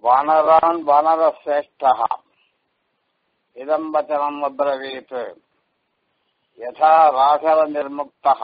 वानरान् वानरश्रेष्ठः इदम् वचनम् अब्रवीत् यथा राघवनिर्मुक्तः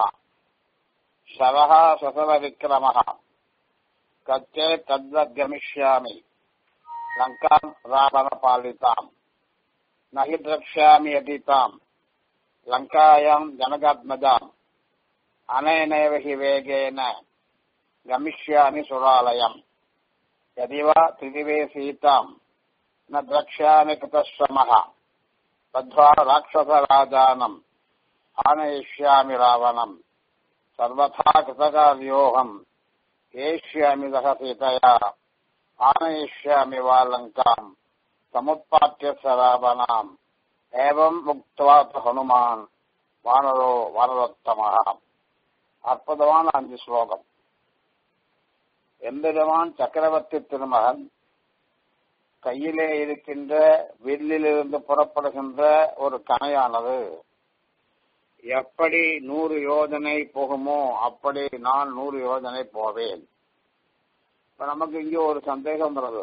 शरः शशरविक्रमः कच्चे तद्वद्गमिष्यामि लङ्काम् रावणपालिताम् न हि द्रक्ष्यामि यदि ताम् लङ्कायाम् जनकात्मजाम् अनेनैव हि वेगेन गमिष्यामि सुरालयम् यदि वा पृथिवे सीताम् न द्रक्ष्यामि कृतश्रमः तद्वा राक्षसराजानम् आनयिष्यामि रावणम् सर्वथा कृतकार्योऽहम् एष्यामि सह सीतया आनयिष्यामि वा लङ्काम् समुत्पाट्य स रावणाम् एवम् उक्त्वा हनुमान् வானரோ வானரோத்தமாக அற்புதமான அஞ்சு ஸ்லோகம் எம்பெருமான் சக்கரவர்த்தி திருமகன் கையிலே இருக்கின்ற வில்லிலிருந்து புறப்படுகின்ற ஒரு கணையானது எப்படி நூறு யோஜனை போகுமோ அப்படி நான் நூறு யோஜனை போவேன் இப்ப நமக்கு இங்கே ஒரு சந்தேகம் வருது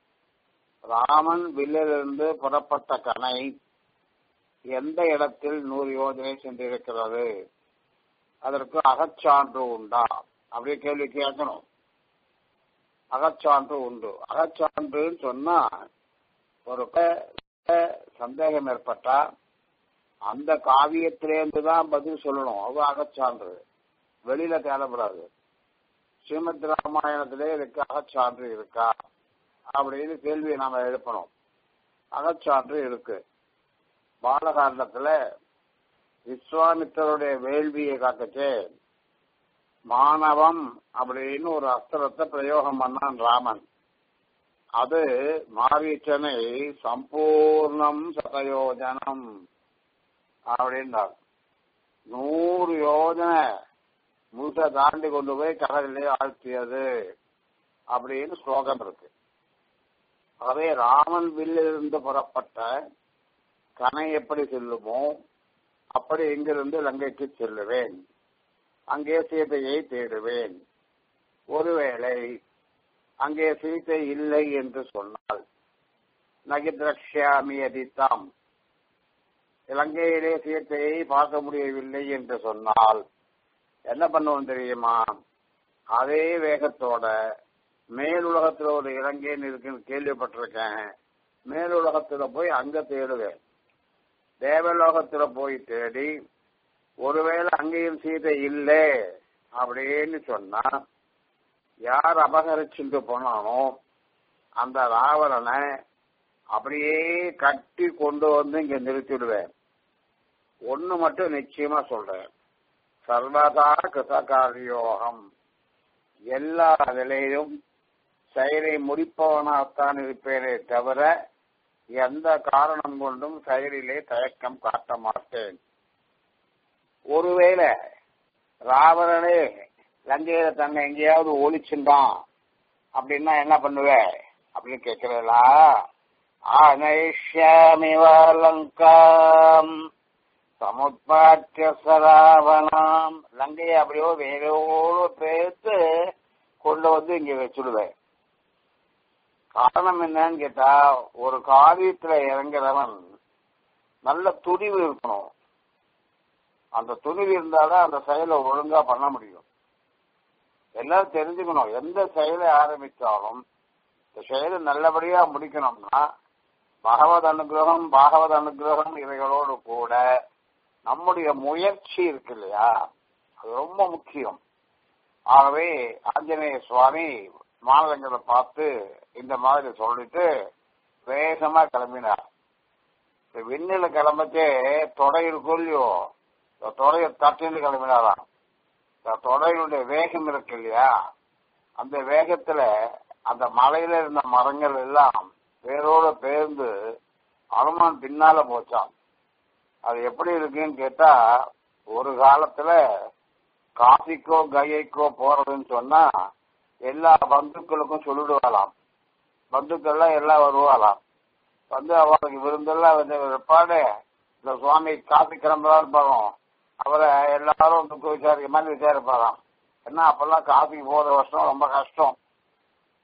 ராமன் வில்லிலிருந்து புறப்பட்ட கணை எந்த இடத்தில் நூறு யோஜனை சென்றிருக்கிறது அதற்கு அகச்சான்று உண்டா அப்படி கேள்வி கேட்கணும் அகச்சான்று உண்டு அகச்சான்றுன்னு சொன்னா ஒரு சந்தேகம் ஏற்பட்டா அந்த காவியத்திலேருந்து தான் பதில் சொல்லணும் அது அகச்சான்று வெளியில தேடப்படாது ஸ்ரீமத் ராமாயணத்திலே இருக்கு அகச்சான்று இருக்கா அப்படின்னு கேள்வியை நாம எழுப்பணும் அகச்சான்று இருக்கு பாலகாண்டத்துல விஸ்வாமித்தருடைய வேள்வியை காக்கச்சே மாணவம் அப்படின்னு ஒரு அஸ்திரத்தை பிரயோகம் பண்ணான் ராமன் அது மாரீச்சனை சம்பூர்ணம் சதயோஜனம் அப்படின்றார் நூறு யோஜனை முழுச தாண்டி கொண்டு போய் கடலிலே ஆழ்த்தியது அப்படின்னு ஸ்லோகம் இருக்கு ஆகவே ராமன் வில்லிருந்து புறப்பட்ட கனை எப்படி செல்லுமோ அப்படி இங்கிருந்து லங்கைக்கு செல்லுவேன் அங்கே சீதையை தேடுவேன் ஒருவேளை அங்கே சீதை இல்லை என்று சொன்னால் நகித்ரக்ஷாமி அதித்தாம் இலங்கையிலே சீத்தையை பார்க்க முடியவில்லை என்று சொன்னால் என்ன பண்ணுவோம் தெரியுமா அதே வேகத்தோட மேலுலகத்துல ஒரு இலங்கைன்னு இருக்குன்னு கேள்விப்பட்டிருக்கேன் மேலுலகத்துல போய் அங்க தேடுவேன் தேவலோகத்துல போய் தேடி ஒருவேளை அங்கேயும் சீதை இல்லை அப்படின்னு சொன்னா யார் அபகரிச்சுட்டு போனானோ அந்த ராவணனை அப்படியே கட்டி கொண்டு வந்து இங்க நிறுத்திடுவேன் ஒண்ணு மட்டும் நிச்சயமா சொல்றேன் சர்வதா கிருதகாரியோகம் எல்லா நிலையிலும் செயலை முடிப்பவனாகத்தான் இருப்பேனே தவிர எந்த காரணம் கொண்டும் செயலிலே தயக்கம் காட்ட மாட்டேன் ஒருவேளை ராவணனே லங்கையில தன்னை எங்கேயாவது ஒழிச்சுட்டான் அப்படின்னா என்ன பண்ணுவ அப்படின்னு கேட்கிறீங்களா ஆனேஷ்யாமிவா லங்காம் சமுத்பாட்டிய சராவணாம் லங்கையை அப்படியோ வேலையோடு பேர்த்து கொண்டு வந்து இங்க வச்சுடுவேன் காரணம் என்னன்னு கேட்டா ஒரு காரியத்துல இறங்குறவன் நல்ல துணிவு இருக்கணும் அந்த துணிவு இருந்தாதான் அந்த செயலை ஒழுங்கா பண்ண முடியும் எல்லாரும் தெரிஞ்சுக்கணும் எந்த செயலை ஆரம்பித்தாலும் இந்த செயலை நல்லபடியா முடிக்கணும்னா பகவத் அனுகிரகம் பாகவத் அனுகிரகம் இவைகளோடு கூட நம்முடைய முயற்சி இருக்கு இல்லையா அது ரொம்ப முக்கியம் ஆகவே ஆஞ்சநேய சுவாமி மாநிலங்களை பார்த்து இந்த மாதிரி சொல்லிட்டு வேகமா கிளம்பினார் விண்ணில கிளம்பச்சே தொடை இருக்கும் இல்லையோ தொடையை தட்டின்னு கிளம்பினாராம் தொடையினுடைய வேகம் இருக்கு இல்லையா அந்த வேகத்துல அந்த மலையில இருந்த மரங்கள் எல்லாம் வேரோட பேர்ந்து அனுமான் பின்னால போச்சான் அது எப்படி இருக்குன்னு கேட்டா ஒரு காலத்துல காசிக்கோ கையைக்கோ போறதுன்னு சொன்னா எல்லா பந்துக்களுக்கும் சொல்லிடுவாளாம் பந்துக்கள்லாம் எல்லாம் வருவாளாம் வந்து அவருக்கு விருந்தெல்லாம் வந்து பாடு இந்த சுவாமி காசி கிளம்புறான்னு பாருங்க அவரை எல்லாரும் துக்க விசாரிக்க மாதிரி விசாரிப்பாராம் என்ன அப்பெல்லாம் காசிக்கு போற வருஷம் ரொம்ப கஷ்டம்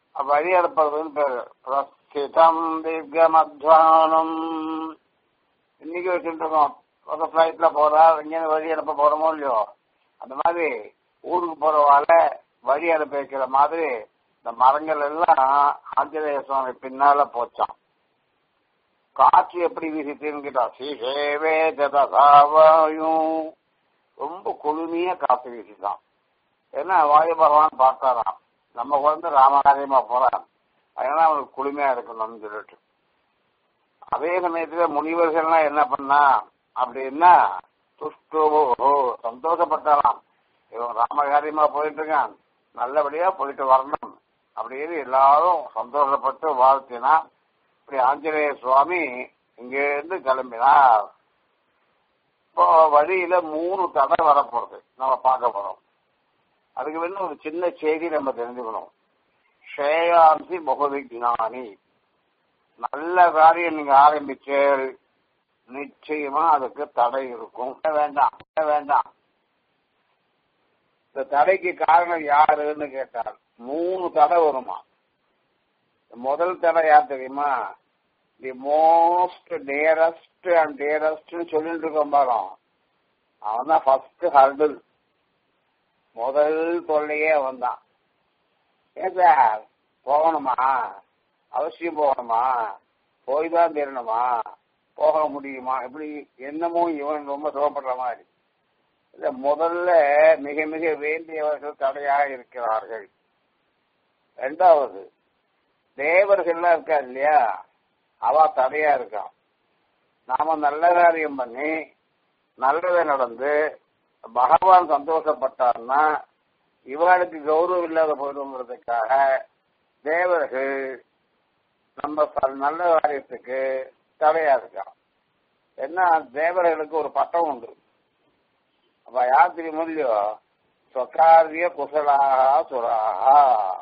வழி அனுப்புறதுன்னு பேரு பிரஸ்திதம் தீர்க்கமத்வானம் இன்னைக்கு வச்சுட்டு இருக்கோம் ஒரு ஃபிளைட்ல போறா இங்கே வழி அனுப்ப போறோமோ இல்லையோ அந்த மாதிரி ஊருக்கு போறவால வழி அனுப்பி வைக்கிற மாதிரி இந்த மரங்கள் எல்லாம் ஆஞ்சநேய சுவாமி பின்னால போச்சான் காற்று எப்படி வீசிட்டுன்னு கேட்டா சீசேவே ஜதசாவாயும் ரொம்ப குளுமையா காத்து வீசிட்டான் ஏன்னா வாயு பகவான் பார்த்தாராம் நம்ம குழந்தை ராமகாரியமா போறான் அதனால அவனுக்கு குளுமையா இருக்கணும்னு சொல்லிட்டு அதே சமயத்துல முனிவர்கள்லாம் என்ன பண்ணா அப்படின்னா துஷ்டோ சந்தோஷப்பட்டாராம் இவன் ராமகாரியமா போயிட்டு இருக்கான் நல்லபடியா போயிட்டு வரணும் அப்படின்னு எல்லாரும் சந்தோஷப்பட்டு வாழ்த்தினா இப்படி ஆஞ்சநேய சுவாமி இங்க இருந்து கிளம்பினார் இப்போ வழியில மூணு தடை வரப்போறது நம்ம பார்க்க போறோம் அதுக்கு வந்து ஒரு சின்ன செய்தி நம்ம தெரிஞ்சுக்கணும் ஸ்ரேயாந்தி பகுவிஜானி நல்ல காரியம் நீங்க ஆரம்பிச்சு நிச்சயமா அதுக்கு தடை இருக்கும் வேண்டாம் வேண்டாம் இந்த தடைக்கு காரணம் யாருன்னு கேட்டார் மூணு தடை வருமா முதல் தடை யார் தெரியுமா தி மோஸ்ட் டேரஸ்ட் அண்ட் டேரஸ்ட்னு சொல்லிட்டு இருக்கோம் பாரு அவன் தான் ஃபர்ஸ்ட் ஹர்டில் முதல் தொல்லையே வந்தான் ஏன் சார் போகணுமா அவசியம் போகணுமா போய் தான் தெரியணுமா போக முடியுமா இப்படி என்னமோ இவன் ரொம்ப சிரமப்படுற மாதிரி இல்ல முதல்ல மிக மிக வேண்டியவர்கள் தடையாக இருக்கிறார்கள் ரெண்டாவது தேவர்கள்லாம் இருக்கா இல்லையா அவ தடையா இருக்கான் நாம நல்ல காரியம் பண்ணி நல்லதை நடந்து பகவான் சந்தோஷப்பட்டார்னா இவளுக்கு கௌரவம் இல்லாத போயிடுங்கிறதுக்காக தேவர்கள் நம்ம நல்ல காரியத்துக்கு தடையா இருக்கான் என்ன தேவர்களுக்கு ஒரு பட்டம் உண்டு அப்ப யார் தெரியுமோ இல்லையோ சொக்காரிய குசலாக சுராகா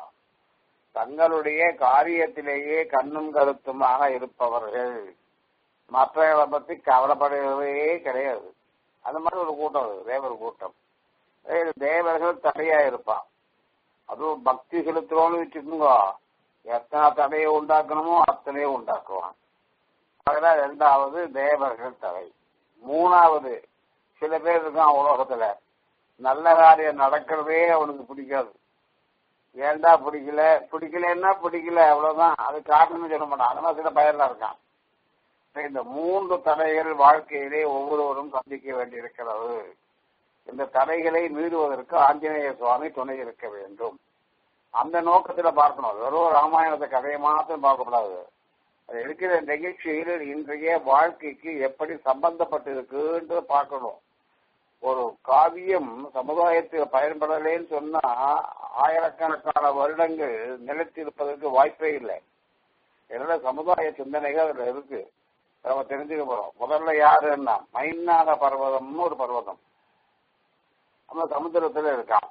தங்களுடைய காரியத்திலேயே கண்ணும் கருத்துமாக இருப்பவர்கள் மற்றவர்களை பத்தி கவலைப்படுறதே கிடையாது அந்த மாதிரி ஒரு கூட்டம் அது தேவர் கூட்டம் தேவர்கள் தடையா இருப்பான் அதுவும் பக்தி செலுத்துறோம்னு வச்சுக்கோங்க எத்தனை தடையை உண்டாக்கணுமோ அத்தனையும் உண்டாக்குவான் அதனால ரெண்டாவது தேவர்கள் தடை மூணாவது சில பேர் இருக்கான் உலகத்துல நல்ல காரியம் நடக்கிறதே அவனுக்கு பிடிக்காது ஏண்டா பிடிக்கல பிடிக்கலன்னா பிடிக்கல அவ்வளவுதான் அது காரணம்னு சொல்ல மாட்டான் அந்த மாதிரி சில பயர்லாம் இருக்கான் இந்த மூன்று தடைகள் வாழ்க்கையிலே ஒவ்வொருவரும் சந்திக்க வேண்டியிருக்கிறது இந்த தடைகளை மீறுவதற்கு ஆஞ்சநேய சுவாமி துணை இருக்க வேண்டும் அந்த நோக்கத்துல பார்க்கணும் வெறும் ராமாயணத்தை கதையை மாத்திரம் பார்க்கக்கூடாது அது இருக்கிற நிகழ்ச்சியில் இன்றைய வாழ்க்கைக்கு எப்படி சம்பந்தப்பட்டு இருக்குன்னு பார்க்கணும் ஒரு காவியம் சமுதாயத்தில் பயன்படலேன்னு சொன்னா ஆயிரக்கணக்கான வருடங்கள் நிலைத்திருப்பதற்கு வாய்ப்பே இல்லை என்னோட சமுதாய சிந்தனைகள் அதுல இருக்கு நம்ம தெரிஞ்சுக்க போறோம் முதல்ல யாருன்னா மைநாத பர்வதம்னு ஒரு பர்வதம் நம்ம சமுத்திரத்துல இருக்கான்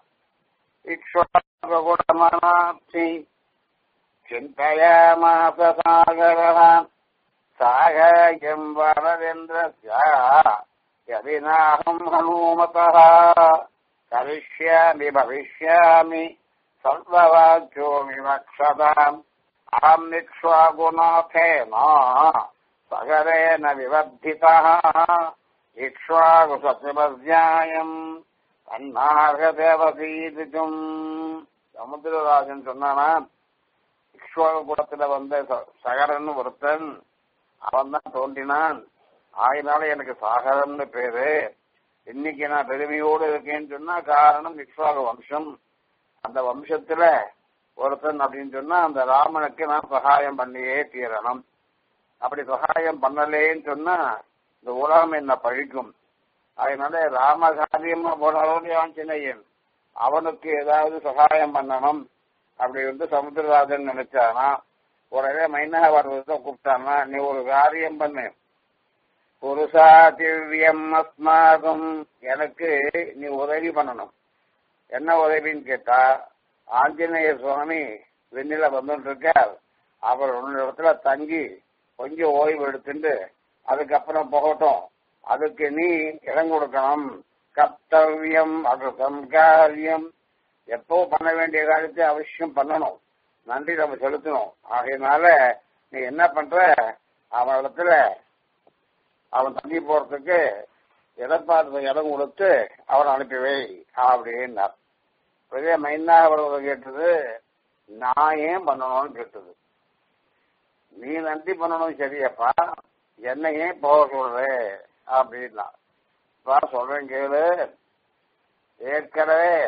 இக்ஷுகுடமனாப்தி சிந்தயாமாச சாகரவான் சாகாயம் வரதேந்திரஸ்ய யதிநாகம் ஹனுமதः கரிஷ்யாமி பவிஷ்யாமி சர்வவாச்சோமி வக்ஷதாம் அகம் இக்ஷ்வாகுநாதேன சகரேன விவர்த்திதः இக்ஷ்வாகுசத்திமத்யாயம் தன்னார்கதேவசீதிக்கும் சமுத்திரராஜன் சொன்னானா இக்ஷ்வாகு குலத்துல வந்த சகரன் ஒருத்தன் அவன் தான் தோன்றினான் ஆயினால எனக்கு சாகரம்னு பேரு இன்னைக்கு நான் பெருமையோடு இருக்கேன்னு சொன்னா காரணம் இக்ஷ்வாகு வம்சம் அந்த வம்சத்துல ஒருத்தன் அப்படின்னு சொன்னா அந்த ராமனுக்கு நான் சகாயம் பண்ணியே தீரணும் அப்படி சகாயம் பண்ணலேன்னு சொன்னா இந்த உலகம் என்ன பழிக்கும் அதனால ராம காரியமா போனாலும் ஆஞ்சநேயன் அவனுக்கு ஏதாவது சகாயம் பண்ணணும் அப்படி வந்து சமுத்திரராஜன் நினைச்சானா உடனே மைனாக வர்றதை கூப்பிட்டானா நீ ஒரு காரியம் பண்ணு புருஷா திவ்யம் அஸ்மாகம் எனக்கு நீ உதவி பண்ணணும் என்ன உதவின்னு கேட்டா ஆஞ்சநேய சுவாமி வெண்ணில வந்துட்டு இருக்கார் அவர் இடத்துல தங்கி கொஞ்சம் ஓய்வு எடுத்துட்டு அதுக்கப்புறம் போகட்டும் அதுக்கு நீ இடம் கொடுக்கணும் கர்த்தவியம் அகிருதம் காரியம் எப்போ பண்ண வேண்டிய காரியத்தை அவசியம் பண்ணணும் நன்றி நம்ம செலுத்தணும் ஆகையினால நீ என்ன பண்ற அவனிடத்துல அவன் தங்கி போறதுக்கு இடப்பாட்டு இடம் கொடுத்து அவனை அனுப்பி வை அப்படின்னார் பெரிய மைனாக வருவதை கேட்டது நான் ஏன் பண்ணணும்னு கேட்டது நீ நன்றி பண்ணணும் சரியப்பா என்ன ஏன் போக சொல்ற அப்படின்னா இப்ப சொல்றேன் கேளு ஏற்கனவே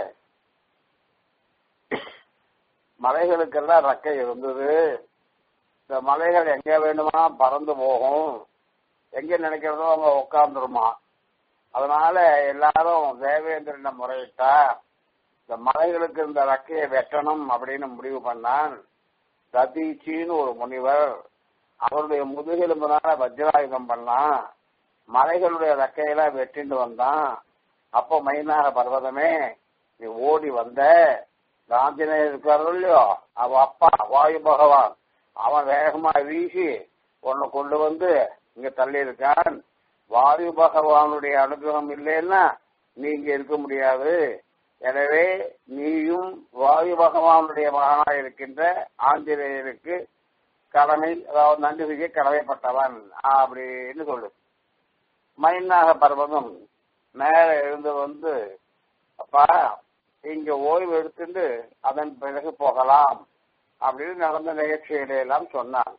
மலைகளுக்கெல்லாம் ரெக்கை இருந்தது இந்த மலைகள் எங்க வேணுமா பறந்து போகும் எங்க நினைக்கிறதோ அவங்க உட்காந்துருமா அதனால எல்லாரும் தேவேந்திரனை முறையிட்டா இந்த மலைகளுக்கு இந்த ரெக்கையை வெட்டணும் அப்படின்னு முடிவு பண்ணான் ததீச்சின்னு ஒரு முனிவர் அவருடைய முதுகெலும்புனால வஜ்ராயுதம் பண்ணான் மலைகளுடைய ரெக்கையெல்லாம் வெட்டிட்டு வந்தான் அப்போ மைனாக பர்வதமே நீ ஓடி வந்த காந்திநேயர் இருக்காரு இல்லையோ அவ அப்பா வாயு பகவான் அவன் வேகமா வீசி உன்னை கொண்டு வந்து இங்க தள்ளி இருக்கான் வாயு பகவானுடைய அனுகிரகம் இல்லைன்னா நீ இங்க இருக்க முடியாது எனவே நீயும் வாயு பகவானுடைய மகனாக இருக்கின்ற ஆஞ்சநேயருக்கு கடமை அதாவது நன்றி செய்ய கடமைப்பட்டவன் அப்படின்னு சொல்லு மைனாக பர்வதம் மேல எழுந்து வந்து அப்பா இங்க ஓய்வு எடுத்துட்டு அதன் பிறகு போகலாம் அப்படின்னு நடந்த நிகழ்ச்சிகளை எல்லாம் சொன்னான்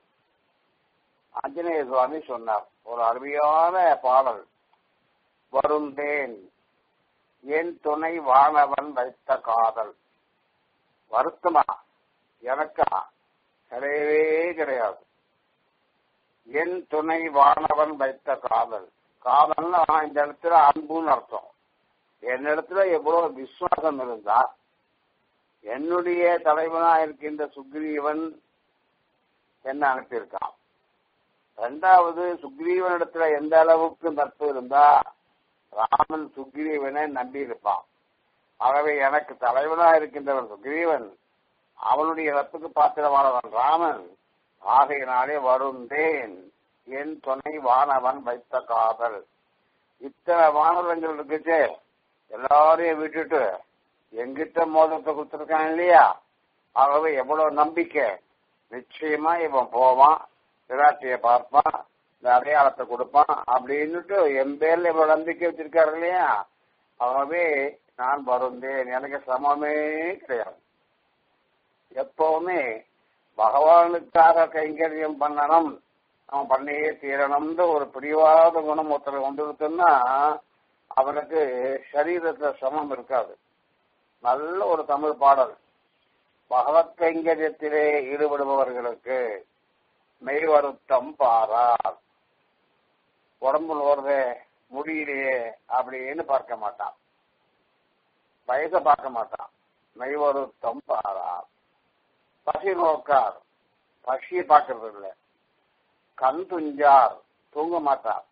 ஆஞ்சநேய சுவாமி சொன்னார் ஒரு அருமையான பாடல் வருந்தேன் என் துணை வானவன் வைத்த காதல் வருத்தமா எனக்கா கிடையவே கிடையாது என் துணை வானவன் வைத்த காதல் காதல்னா இந்த இடத்துல அன்புன்னு அர்த்தம் என்னிடத்துல எவ்வளவு விசுவாசம் இருந்தா என்னுடைய தலைவனா இருக்கின்ற சுக்ரீவன் என்ன அனுப்பியிருக்கான் ரெண்டாவது சுக்ரீவனிடத்துல எந்த அளவுக்கு நட்பு இருந்தா ராமன் சுக்ரீவனை நம்பி இருப்பான் ஆகவே எனக்கு தலைவனா இருக்கின்றவன் சுக்ரீவன் அவனுடைய நட்புக்கு பாத்திரமானவன் ராமன் ஆகையினாலே வருந்தேன் என் துணை வானவன் வைத்த காதல் இத்தனை வானவங்கள் இருக்குச்சே எல்லாரையும் விட்டுட்டு எங்கிட்ட மோதத்தை கொடுத்துருக்கான் இல்லையா ஆகவே எவ்வளவு நம்பிக்கை நிச்சயமா இவன் போவான் விராட்டிய பார்ப்பான் இந்த அடையாளத்தை கொடுப்பான் அப்படின்னுட்டு என் பேர்ல இவ்வளவு நம்பிக்கை வச்சிருக்காரு இல்லையா ஆகவே நான் வருந்தேன் எனக்கு சமமே கிடையாது எப்பவுமே பகவானுக்காக கைங்கரியம் பண்ணணும் அவன் பண்ணியே தீரணும்னு ஒரு பிடிவாத குணம் ஒருத்தர் கொண்டிருக்குன்னா அவனுக்கு சரீரத்துல சமம் இருக்காது நல்ல ஒரு தமிழ் பாடல் பகவத் கைங்கரியத்திலே ஈடுபடுபவர்களுக்கு மெய் வருத்தம் பாரார் உடம்புல வருதே முடியலையே அப்படின்னு பார்க்க மாட்டான் வயசை பார்க்க மாட்டான் மெய் வருத்தம் பாரார் பசி நோக்கார் பசியை பார்க்கறது இல்லை கண் துஞ்சார் தூங்க மாட்டார்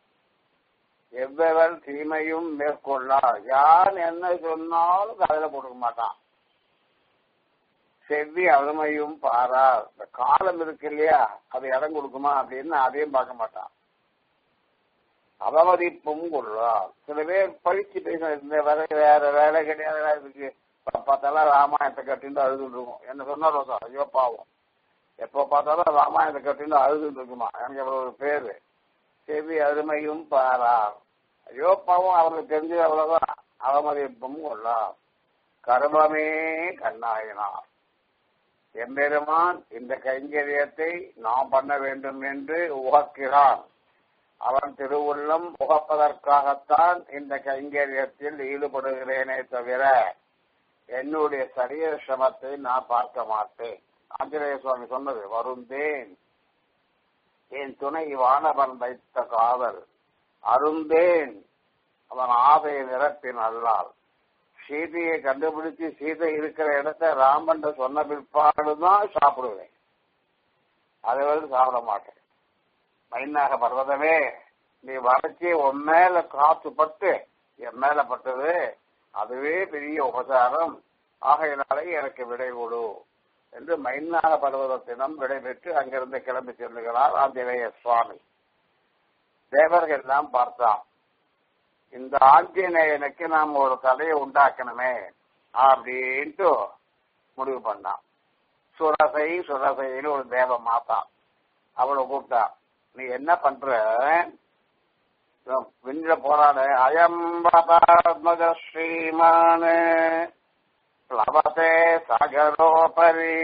எவ்வளவு தீமையும் மேற்கொள்ளார் யார் என்ன சொன்னாலும் காதல போட்டுக்க மாட்டான் செவ்வி அருமையும் பாரார் இந்த காலம் இருக்கு இல்லையா அது இடம் கொடுக்குமா அப்படின்னு அதையும் பார்க்க மாட்டான் அவமதிப்பும் கொள்வார் சில பேர் பழிச்சு பேச இந்த வேலை வேற வேலை கிடையாது இருக்கு பார்த்தாலும் ராமாயணத்தை கட்டிட்டு அழுதுட்டு இருக்கும் என்ன சொன்னா ரோசா ஐயோ பாவம் எப்போ பார்த்தாலும் ராமாயணத்தை கட்டிட்டு அழுதுட்டு இருக்குமா எனக்கு அவ்வளவு பேரு செவி அருமையும் பாரார் ஐயோ பாவம் அவருக்கு தெரிஞ்சது அவ்வளவுதான் அவமதிப்பும் கொள்ளார் கர்மமே கண்ணாயினார் எம்பெருமான் இந்த கைங்கரியத்தை நாம் பண்ண வேண்டும் என்று உகக்கிறான் அவன் திருவுள்ளம் உகப்பதற்காகத்தான் இந்த கைங்கரியத்தில் ஈடுபடுகிறேனே தவிர என்னுடைய சரீர சிரமத்தை நான் பார்க்க மாட்டேன் ஆஞ்சநேய சுவாமி சொன்னது வருந்தேன் என் துணை வானவன் வைத்த காதல் அருந்தேன் அவன் ஆசையை நிரப்பின் அல்லால் சீதையை கண்டுபிடிச்சு சீதை இருக்கிற இடத்த ராமன் சொன்ன பிற்பாடுதான் சாப்பிடுவேன் அதை வந்து சாப்பிட மாட்டேன் மைனாக பர்வதமே நீ வரைச்சி உன் மேல காத்து பட்டு என் மேல பட்டது அதுவே பெரிய உபசாரம் ஆகையினாலே எனக்கு விடை கொடு என்று மைனாக பர்வதத்திடம் விடை பெற்று அங்கிருந்து கிளம்பி செல்லுகிறார் ஆஞ்சநேய சுவாமி தேவர்கள் எல்லாம் பார்த்தான் இந்த ஆஞ்சநேயனுக்கு நாம் ஒரு கதையை உண்டாக்கணுமே அப்படின்ட்டு முடிவு பண்ணான் சுரசை சுரசைன்னு ஒரு தேவ மாதா அவளை கூப்பிட்டா நீ என்ன பண்ற விண்ணில போறாட அயம்பதாத்மஜ ஸ்ரீமான பிளவதே சகரோபரி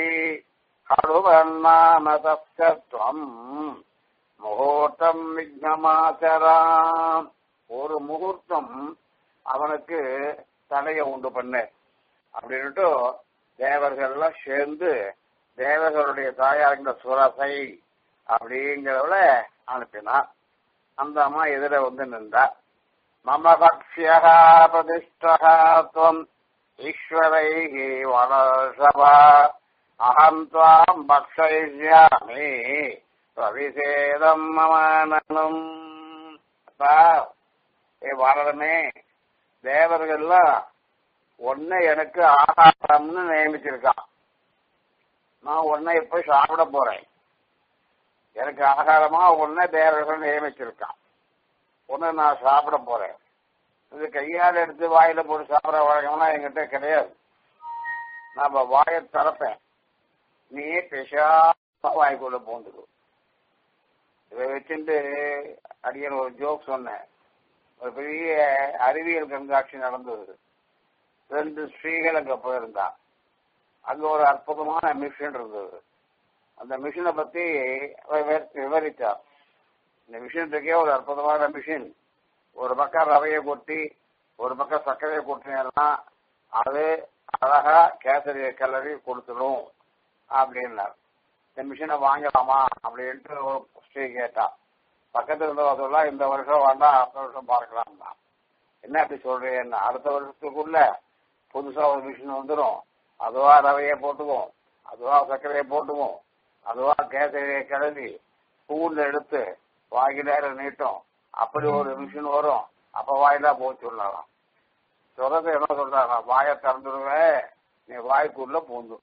ஹடுவன்னாமதம் முகூர்த்தம் விக்னமாச்சராம் ஒரு முகூர்த்தம் அவனுக்கு தடையை உண்டு பண்ணு அப்படின்ட்டு தேவர்கள்லாம் சேர்ந்து தேவர்களுடைய தாயாருங்கிற சுரசை அப்படிங்கிறவள அனுப்பினான் அந்த அம்மா எதிர வந்து நின்றா மம பக்ஷியா பிரதிஷ்டகாத்வம் ஈஸ்வரை வனசபா அகம் துவாம் பக்ஷயிஷ்யாமி பிரவிசேதம் மமானனும் அப்பா ஏ வாழமே தேவர்கள்லாம் உன்னை எனக்கு ஆகாரம்னு நியமிச்சிருக்கான் நான் உன்னை போய் சாப்பிட போறேன் எனக்கு ஆகாரமா உன்னை தேவர்கள் நியமிச்சிருக்கான் உன்னை நான் சாப்பிட போறேன் இது கையால் எடுத்து வாயில போட்டு சாப்பிட வழக்கம்லாம் என்கிட்ட கிடையாது நான் வாயை திறப்பேன் நீ பெஷாம வாய்க்குள்ள பூந்துக்கும் இதை வச்சுட்டு அடியன் ஒரு ஜோக் சொன்னேன் ஒரு பெரிய அறிவியல் கண்காட்சி நடந்தது ரெண்டு ஸ்ரீகள் அங்க போயிருந்தான் அங்க ஒரு அற்புதமான மிஷின் இருந்தது அந்த மிஷினை பத்தி விவரித்தார் இந்த மிஷின் இருக்கே ஒரு அற்புதமான மிஷின் ஒரு பக்கம் ரவையை கொட்டி ஒரு பக்கம் சர்க்கரையை கொட்டினா அது அழகா கேசரிய கலரி கொடுத்துடும் அப்படின்னார் இந்த மிஷினை வாங்கலாமா அப்படின்ட்டு ஒரு ஸ்ரீ கேட்டா பக்கத்துல இருந்தவங்க சொல்லலாம் இந்த வருஷம் வேண்டாம் அடுத்த வருஷம் பார்க்கலாம் தான் என்ன அப்படி சொல்றேன் அடுத்த வருஷத்துக்குள்ள புதுசா ஒரு மிஷின் வந்துடும் அதுவா ரவையை போட்டுக்கும் அதுவா சர்க்கரையை போட்டுக்கும் அதுவா கேசரியை கிளறி ஸ்பூன்ல எடுத்து வாயில நீட்டும் அப்படி ஒரு மிஷின் வரும் அப்ப வாயிலா போச்சு சொல்லலாம் சொல்றது என்ன சொல்றாங்க வாயை திறந்துடுவேன் நீ வாய்க்குள்ள பூந்து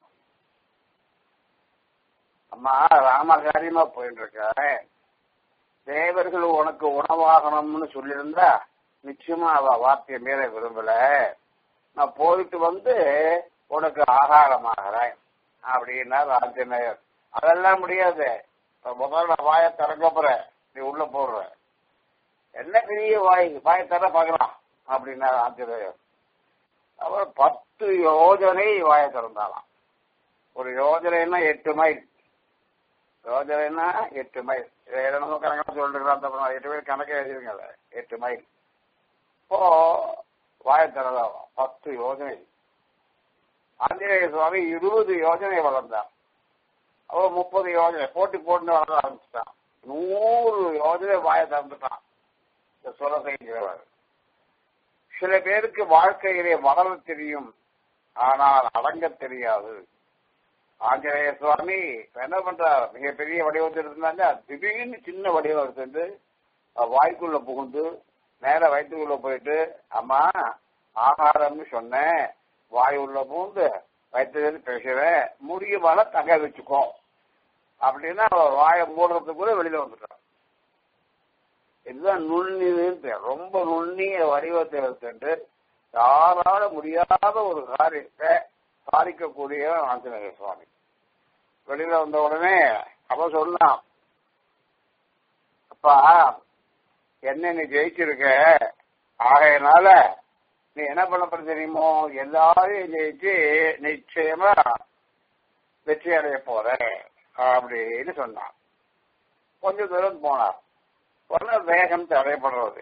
அம்மா ராமகாரியமா போயிட்டு இருக்க தேவர்கள் உனக்கு உணவாகணும்னு சொல்லியிருந்தா நிச்சயமா அவ வார்த்தையை மீற விரும்பல நான் போயிட்டு வந்து உனக்கு ஆகாரமாகிறேன் அப்படின்னா ராஜநேயர் அதெல்லாம் முடியாது இப்ப முதல்ல வாயை திறக்க போறேன் நீ உள்ள போடுற என்ன பெரிய வாய் வாயை தர பார்க்கலாம் அப்படின்னா ஆஞ்சநேயர் அவர் பத்து யோஜனை வாயை திறந்தாலாம் ஒரு யோஜனைன்னா எட்டு மைல் யோஜனைன்னா எட்டு மைல் இதை என்னமோ கணக்காக சொல்லிருக்கான் எட்டு மைல் கணக்கே எழுதிருங்க எட்டு மைல் இப்போ வாயை திறந்தாலும் பத்து யோஜனை ஆஞ்சநேய சுவாமி இருபது யோஜனை வளர்ந்தார் அவர் முப்பது யோஜனை போட்டி போட்டு வளர ஆரம்பிச்சிட்டான் நூறு யோஜனை வாயை திறந்துட்டான் இந்த சுரசைங்கிறவர் சில பேருக்கு வாழ்க்கையிலே வளர தெரியும் ஆனால் அடங்க தெரியாது ஆஞ்சநேய சுவாமி என்ன பண்றார் மிகப்பெரிய வடிவத்தில் இருந்தாங்க திடீர்னு சின்ன வடிவம் எடுத்துட்டு வாய்க்குள்ள புகுந்து நேர வயிற்றுக்குள்ள போயிட்டு அம்மா ஆகாரம்னு சொன்னேன் வாய் உள்ள பூந்து வயிற்றுலேருந்து பேசுறேன் முடியுமான தக வச்சுக்கோ அப்படின்னா வாயை மூடுறதுக்குள்ள வெளியில வந்துட்டான் இதுதான் நுண்ணின்னு ரொம்ப நுண்ணிய வடிவத்தை எடுத்துட்டு யாரால முடியாத ஒரு காரியத்தை சாதிக்கக்கூடிய ஆஞ்சநேய சுவாமி வெளியில வந்த உடனே அவ சொன்னான் அப்பா என்ன நீ ஜெயிச்சிருக்க ஆகையனால நீ என்ன பண்ண போற தெரியுமோ எல்லாரையும் ஜெயிச்சு நிச்சயமா வெற்றி அடைய போற அப்படின்னு சொன்னான் கொஞ்ச தூரம் போனார் உடனே வேகம் தடைப்படுறது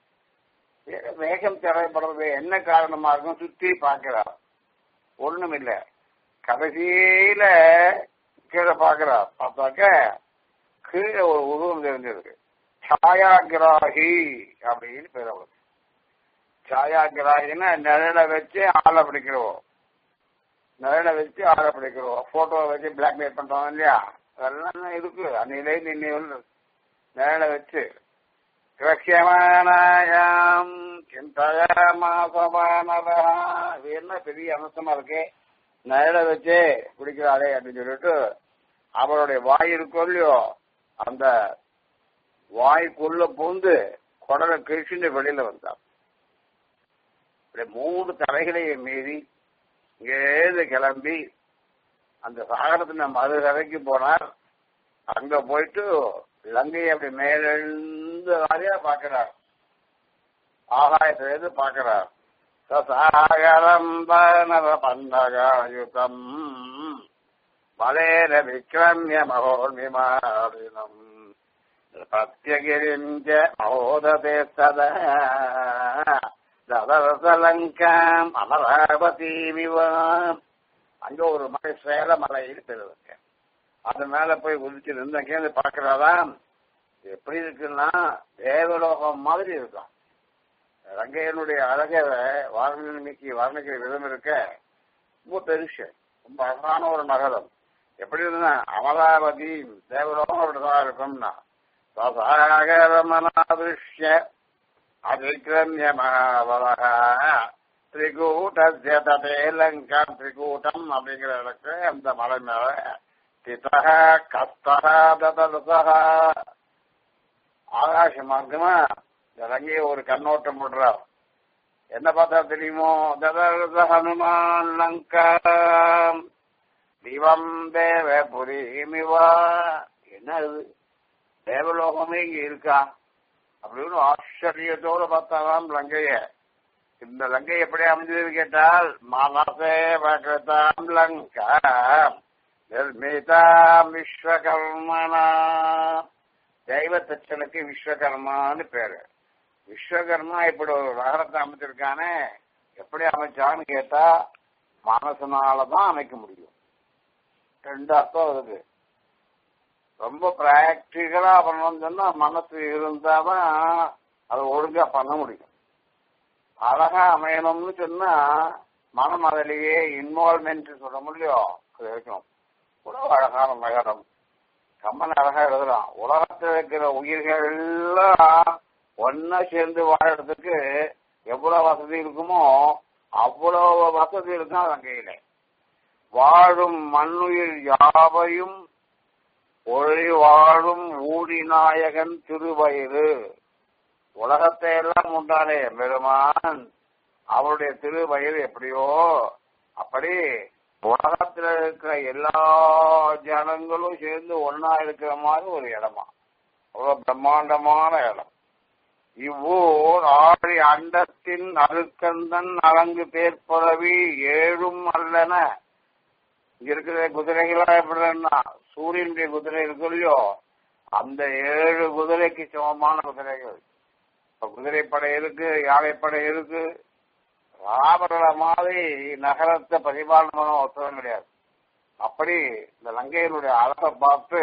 வேகம் தடைப்படுறது என்ன காரணமா இருக்கும் சுத்தி பார்க்கிறார் ஒண்ணும் இல்ல கடைசியில கீழே பார்க்கிறார் பார்த்தாக்க கீழே ஒரு உருவம் தெரிஞ்சிருக்கு சாயாகிராகி அப்படின்னு பேர் அவளுக்கு சாயாகிராகின்னா நிழலை வச்சு ஆளை பிடிக்கிறோம் நிழலை வச்சு ஆளை பிடிக்கிறோம் போட்டோ வச்சு பிளாக்மெயில் பண்றோம் இல்லையா அதெல்லாம் இருக்கு அன்னிலே நின்று நிழலை வச்சு ரக்ஷமானாயாம் சிந்தயமாசமானதா இது என்ன பெரிய அம்சமா இருக்கு நிழலை வச்சு பிடிக்கிறாளே அப்படின்னு சொல்லிட்டு அவருடைய வாய் இருக்கோ இல்லையோ அந்த வாய்க்குள்ள பூந்து குடலை கிழிச்சுட்டு வெளியில வந்தார் மூணு தலைகளையும் மீறி இங்கேருந்து கிளம்பி அந்த சாகரத்துல மறுகரைக்கு போனார் அங்க போயிட்டு லங்கையை அப்படி மேலெழுந்து வாரியா பாக்குறார் ஆகாயத்திலிருந்து பாக்குறார் சாகரம் பந்தகாயுதம் மலேன விக்ரமிய மகோர்மிமாரினம் பிரத்யகிரிம் மகோததே சதா ததரசலங்காம் அமராவதீமிவாம் அங்க ஒரு மலை சேல மலை இருக்கிறது அது மேல போய் குதிச்சு நின்று அங்கேருந்து பாக்குறாராம் எப்படி இருக்குன்னா தேவலோகம் மாதிரி இருக்கும் ரங்கையனுடைய அழக வாரணமிக்கு வர்ணிக்கிற விதம் இருக்க ரொம்ப பெருசு ரொம்ப அழகான ஒரு நகரம் எப்படி இருந்தா அமராவதி தேவலோகம் அப்படிதான் இருக்கும்னா சாகரமனாதிருஷ்ய அதிக்கிரமிய மகாவலக திரிகூட்டசிய ததே லங்காம் திரிகூட்டம் அப்படிங்கிற இடத்துல அந்த மலை மேல திதக கஸ்தக ததலுதக ஆகாச மார்க்கமா இந்த லங்கையை ஒரு கண்ணோட்டம் விடுறார் என்ன பார்த்தா தெரியுமோ ததலுத ஹனுமான் லங்காம் திவம் தேவ புரிமிவா என்ன இது தேவலோகமே இங்க இருக்கா அப்படின்னு ஆச்சரியத்தோடு பார்த்தாலாம் லங்கைய இந்த லங்கை எப்படி அமைஞ்சதுன்னு கேட்டால் மனசே பகதாம் லங்கா நிர்மிதாம் விஸ்வகர்மனா தெய்வ தச்சனுக்கு விஸ்வகர்மான்னு பேரு விஸ்வகர்மா இப்படி ஒரு நகரத்தை அமைச்சிருக்கானே எப்படி அமைச்சான்னு கேட்டா மனசனாலதான் அமைக்க முடியும் ரெண்டு அர்த்தம் இருக்கு ரொம்ப பிராக்டிக்கலா பண்ணணும்னு சொன்னா மனசு இருந்தாதான் அதை ஒழுங்கா பண்ண முடியும் அழகா அமையணும்னு சொன்னா மனம் அதிலேயே இன்வால்மெண்ட் சொல்ல முடியும் அது இருக்கணும் உணவு அழகான நகரம் கம்மன் அழகா எழுதலாம் உலகத்தில் இருக்கிற உயிர்கள் எல்லாம் ஒன்னா சேர்ந்து வாழறதுக்கு எவ்வளவு வசதி இருக்குமோ அவ்வளவு வசதி இருக்கும் அங்கையில வாழும் மண்ணுயிர் யாவையும் ஒளி வாழும் ஊடிநாயகன் திருவயிறு உலகத்தை எல்லாம் உண்டானே பெருமான் அவருடைய திருவயிறு எப்படியோ அப்படி உலகத்துல இருக்கிற எல்லா ஜனங்களும் சேர்ந்து ஒன்னா இருக்கிற மாதிரி ஒரு இடமா அவ்வளவு பிரம்மாண்டமான இடம் இவ்வூர் ஆழி அண்டத்தின் அருக்கந்தன் அலங்கு பேர்புறவி ஏழும் அல்லன இங்க இருக்கிற குதிரைகளா எப்படின்னா சூரியனுடைய குதிரை இருக்கு இல்லையோ அந்த ஏழு குதிரைக்கு சமமான குதிரைகள் இப்ப குதிரைப்படை இருக்கு யானைப்படை இருக்கு ராவண மாதிரி நகரத்தை பரிபாலனம் பண்ண ஒருத்தரும் கிடையாது அப்படி இந்த லங்கையினுடைய அழகை பார்த்து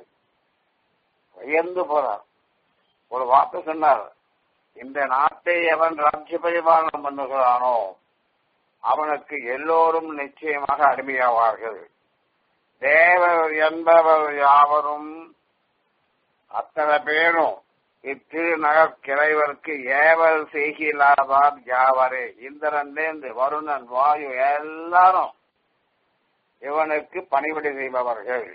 வியந்து போறார் ஒரு வார்த்தை சொன்னார் இந்த நாட்டை எவன் ராஜ்ய பரிபாலனம் பண்ணுகிறானோ அவனுக்கு எல்லோரும் நிச்சயமாக அடிமையாவார்கள் தேவர் என்பவர் யாவரும் அத்தனை பேரும் இத்திருநகர் கிளைவருக்கு ஏவல் செய்கிறார் யாவரே இந்திரன்லேருந்து வருணன் வாயு எல்லாரும் இவனுக்கு பணிவிடை செய்பவர்கள்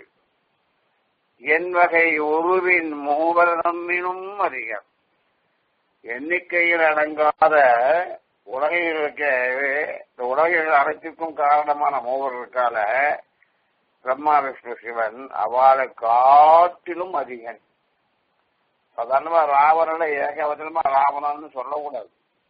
என் வகை உருவின் மூவர் நம்மினும் அதிகம் எண்ணிக்கையில் அடங்காத உலகில் இருக்க இந்த உலகில் அனைத்துக்கும் காரணமான மூவர் இருக்கால பிரம்மா விஷ்ணு சிவன் அவளை காட்டிலும் அதிகன் சாதாரணமா ராவணனை ஏகவசனமா ராவணன் சொல்லக்கூடாது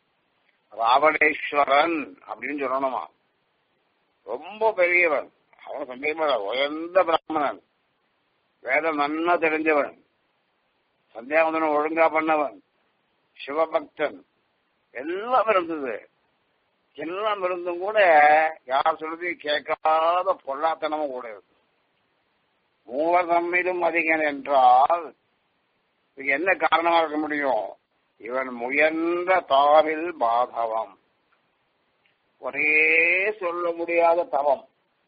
ராவணேஸ்வரன் அப்படின்னு சொல்லணுமா ரொம்ப பெரியவன் அவன் சந்தேகமா உயர்ந்த பிராமணன் வேதம் நன்னா தெரிஞ்சவன் சந்தியாவதனம் ஒழுங்கா பண்ணவன் சிவபக்தன் எல்லாம் இருந்தது எல்லாம் இருந்தும் கூட யார் சொல்றது கேட்காத பொல்லாத்தனமும் கூட இருக்கு மூவர் தம்மிலும் அதிகன் என்றால் இதுக்கு என்ன காரணமா இருக்க முடியும் இவன் முயன்ற தாவில் பாதவம் ஒரே சொல்ல முடியாத தவம்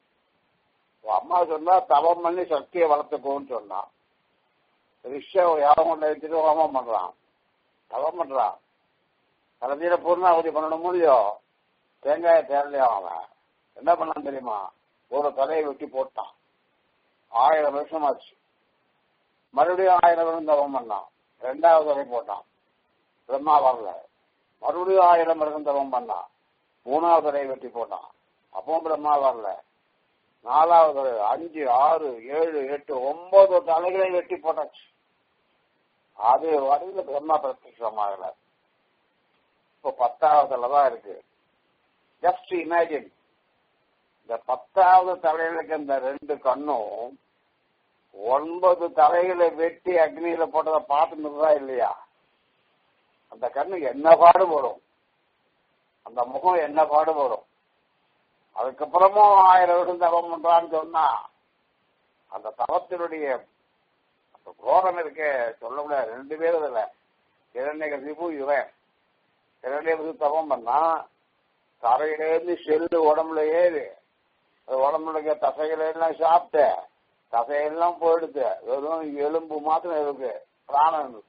அம்மா சொன்னா தவம் பண்ணி சக்தியை வளர்த்துக்கோன்னு சொன்னான் ரிஷ யாகம் கொண்டு வச்சுட்டு ஹோமம் பண்றான் தவம் பண்றான் கடைசியில பூர்ணாவதி பண்ணணும் இல்லையோ தேங்காய தேரலையா அவன் என்ன பண்ணான் தெரியுமா ஒரு தலையை வெட்டி போட்டான் ஆயிரம் வருஷம் ஆச்சு மறுபடியும் ஆயிரம் வருடம் தவம் பண்ணான் ரெண்டாவது தலை போட்டான் பிரம்மா வரல மறுபடியும் ஆயிரம் வருடம் தவம் பண்ணான் மூணாவது தலையை வெட்டி போட்டான் அப்பவும் பிரம்மா வரல நாலாவது தடவை அஞ்சு ஆறு ஏழு எட்டு ஒன்பது தலைகளை வெட்டி போட்டாச்சு அது வரையில பிரம்மா பிரத்யமாகல இப்போ பத்தாவதுல தான் இருக்கு ஜஸ்ட் இமேஜின் இந்த பத்தாவது தலைகளுக்கு இந்த ரெண்டு கண்ணும் ஒன்பது தலைகளை வெட்டி அக்னியில போட்டதை பார்த்துருந்ததா இல்லையா அந்த கண்ணு என்ன பாடுபடும் அந்த முகம் என்ன பாடுபடும் அதுக்கப்புறமும் ஆயிரம் வருஷம் தவம் பண்றான்னு சொன்னா அந்த தவத்தினுடைய அந்த கோரம் இருக்க சொல்ல முடியாது ரெண்டு பேரும் இதுல இரண்ய சிபு இவன் இரண்ய தவம் பண்ணா தரையிலேருந்து செல்லு உடம்புல ஏறி அது உடம்புல இருக்க தசைகளை எல்லாம் சாப்பிட்டு தசையெல்லாம் போயிடுது வெறும் எலும்பு மாத்திரம் இருக்கு பிராணம் இருக்கு.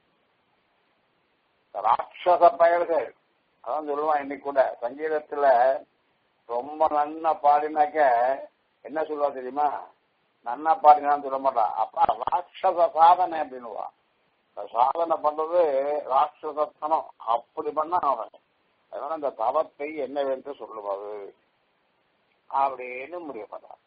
ராட்சச பயல்கள் அதான் சொல்லுவான் இன்னைக்கு கூட சங்கீதத்துல ரொம்ப நன்னா பாடினாக்க என்ன சொல்லுவா தெரியுமா நன்னா பாடினான்னு சொல்ல மாட்டான் அப்ப ராட்சச சாதனை அப்படின்னுவான் இந்த சாதனை பண்றது ராட்சசத்தனம் அப்படி பண்ண அவன் அதனால இந்த தவத்தை என்னவென்று சொல்லுவது அப்படின்னு முடிய மாட்டான்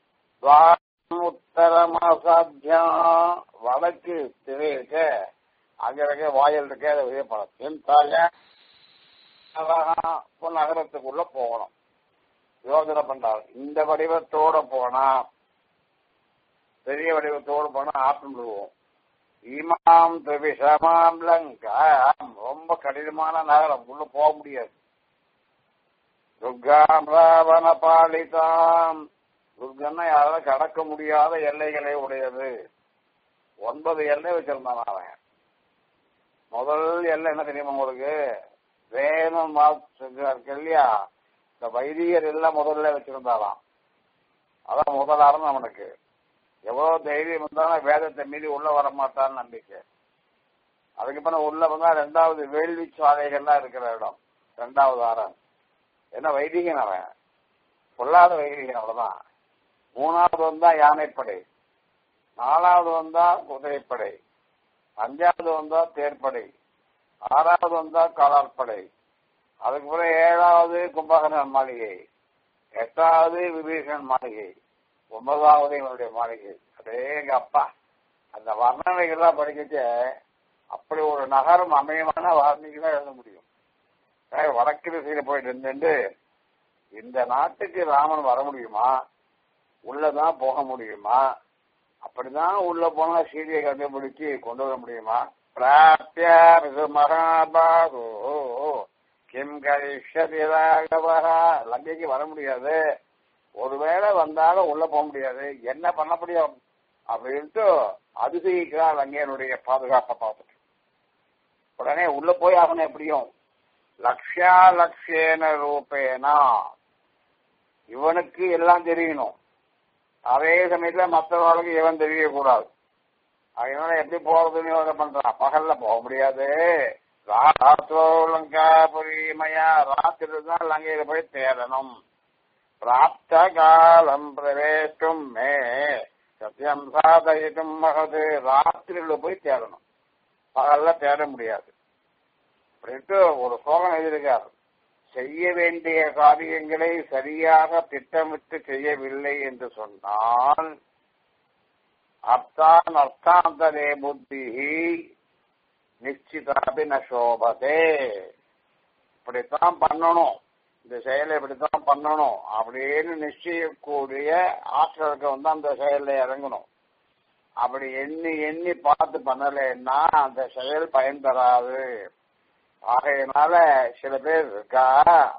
உத்தரமாசாத்தியம் வடக்கு திரை இருக்க அங்க இருக்க வாயில் இருக்க அதை விஜயப்படம் இப்போ நகரத்துக்குள்ள போகணும் யோசனை பண்றாரு இந்த வடிவத்தோட போனா பெரிய வடிவத்தோடு போனா ஆட்டம் விடுவோம் இமாம் திரிவிஷமாம் லங்காம் ரொம்ப கடினமான நகரம் உள்ள போக முடியாது துர்காம் ராவண பாலிதாம் துர்கன்னா யாராலும் கடக்க முடியாத எல்லைகளை உடையது ஒன்பது எல்லை வச்சிருந்தான் அவன் முதல் எல்லை என்ன தெரியுமா உங்களுக்கு வேணும் இருக்கு இல்லையா இந்த வைதிகர் எல்லாம் முதல்ல வச்சிருந்தாராம் அதான் முதலாரம் அவனுக்கு எவ்வளவு தைரியம் இருந்தாலும் வேதத்தை மீறி உள்ள வர மாட்டான்னு நம்பிக்கை அதுக்கப்புறம் உள்ள வந்தா ரெண்டாவது வேள்வி சாலைகள்லாம் இருக்கிற இடம் ரெண்டாவது ஆரம் என்ன வைதிகன் அவன் பொல்லாத வைதிகன் அவ்வளவுதான் மூணாவது வந்தா யானைப்படை நாலாவது வந்தா குதிரைப்படை அஞ்சாவது வந்தா தேர்ப்படை ஆறாவது வந்தா காலாற்படை அதுக்கப்புறம் ஏழாவது கும்பகர்ணன் மாளிகை எட்டாவது விபீஷன் மாளிகை ஒன்பதாவது இவனுடைய மாளிகை அதே எங்க அப்பா அந்த வர்ணனைகள்லாம் படிக்கச்சு அப்படி ஒரு நகரம் அமையமான வார்த்தைக்கு தான் எழுத முடியும் ஏய், வடக்கு திசையில போயிட்டு இருந்துட்டு இந்த நாட்டுக்கு ராமன் வர முடியுமா உள்ளதான் போக முடியுமா அப்படிதான் உள்ள போனா சீதையை கண்டுபிடிச்சு கொண்டு வர முடியுமா பிராப்திய மகாபாகு கிம் கரிஷதி ராகவரா லங்கைக்கு வர முடியாது ஒருவேளை வந்தாலும் உள்ள போக முடியாது என்ன பண்ண முடியும் அப்படின்ட்டு அதிசயிக்கிறார் லங்கையனுடைய பாதுகாப்பை பார்த்துட்டு உடனே உள்ள போய் அவனை எப்படியும் லக்ஷா லட்சேன ரூபேனா இவனுக்கு எல்லாம் தெரியணும் அதே சமயத்துல மற்றவர்களுக்கு இவன் தெரியக்கூடாது அதனால எப்படி போறதுன்னு யோசனை பண்றான் பகல்ல போக முடியாது ராத்திரோ லங்கா புரிமயா ராத்திரி தான் லங்கையில போய் தேடணும் பிராப்த காலம் பிரவேட்டும் மே சத்தியம் சாதயிட்டும் மகது ராத்திரியில போய் தேடணும் பகல்ல தேட முடியாது அப்படின்ட்டு ஒரு சோகம் எழுதியிருக்கார் செய்ய வேண்டிய காரியங்களை சரியாக திட்டமிட்டு செய்யவில்லை என்று சொன்னால் அர்த்தான் அர்த்தாந்தரே புத்தி நிச்சிதாபி நோபதே இப்படித்தான் பண்ணணும் இந்த செயலை இப்படித்தான் பண்ணணும் அப்படின்னு நிச்சயக்கூடிய ஆற்றலுக்கு வந்து அந்த செயல்ல இறங்கணும் அப்படி எண்ணி எண்ணி பார்த்து பண்ணலைன்னா அந்த செயல் பயன் தராது ஆகையினால சில பேர் இருக்கா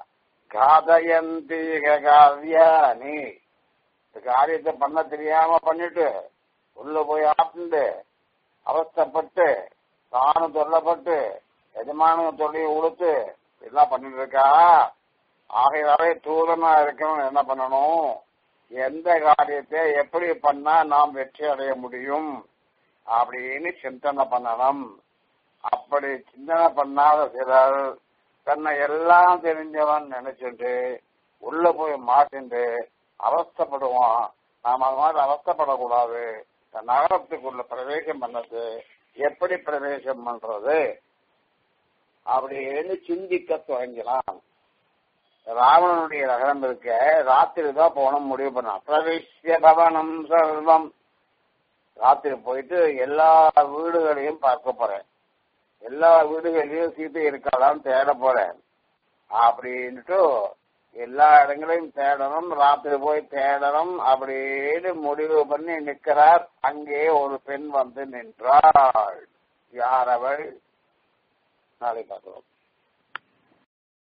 காதயந்தி காவியானி இந்த காரியத்தை பண்ண தெரியாம பண்ணிட்டு உள்ள போய் ஆட்டுண்டு அவஸ்தப்பட்டு தானும் தொல்லப்பட்டு எஜமானும் தொல்லையை உடுத்து எல்லாம் பண்ணிட்டு இருக்கா ஆகையாலே தூதனா இருக்கணும் என்ன பண்ணணும் எந்த காரியத்தை எப்படி பண்ணா நாம் வெற்றி அடைய முடியும் அப்படின்னு சிந்தனை பண்ணணும் அப்படி சிந்தனை பண்ணாத சிலர் தன்னை எல்லாம் தெரிஞ்சவன் நினைச்சுட்டு உள்ள போய் மாட்டிண்டு அவஸ்தப்படுவான் நாம் அது மாதிரி அவஸ்தப்படக்கூடாது இந்த நகரத்துக்குள்ள பிரவேசம் பண்ணது எப்படி பிரவேசம் பண்றது அப்படின்னு சிந்திக்க துவங்கினான் ராவணனுடைய நகரம் இருக்க ராத்திரி தான் போகணும் முடிவு பண்ணான் பிரவிஷ்ய பவனம் சர்வம் ராத்திரி போயிட்டு எல்லா வீடுகளையும் பார்க்க போறேன் எல்லா வீடுகளையும் சீதை இருக்காளான்னு தேட போறேன் அப்படின்ட்டு எல்லா இடங்களையும் தேடணும் ராத்திரி போய் தேடணும் அப்படின்னு முடிவு பண்ணி நிற்கிறார் அங்கே ஒரு பெண் வந்து நின்றாள் யார் அவள் நாளை பார்க்கிறோம்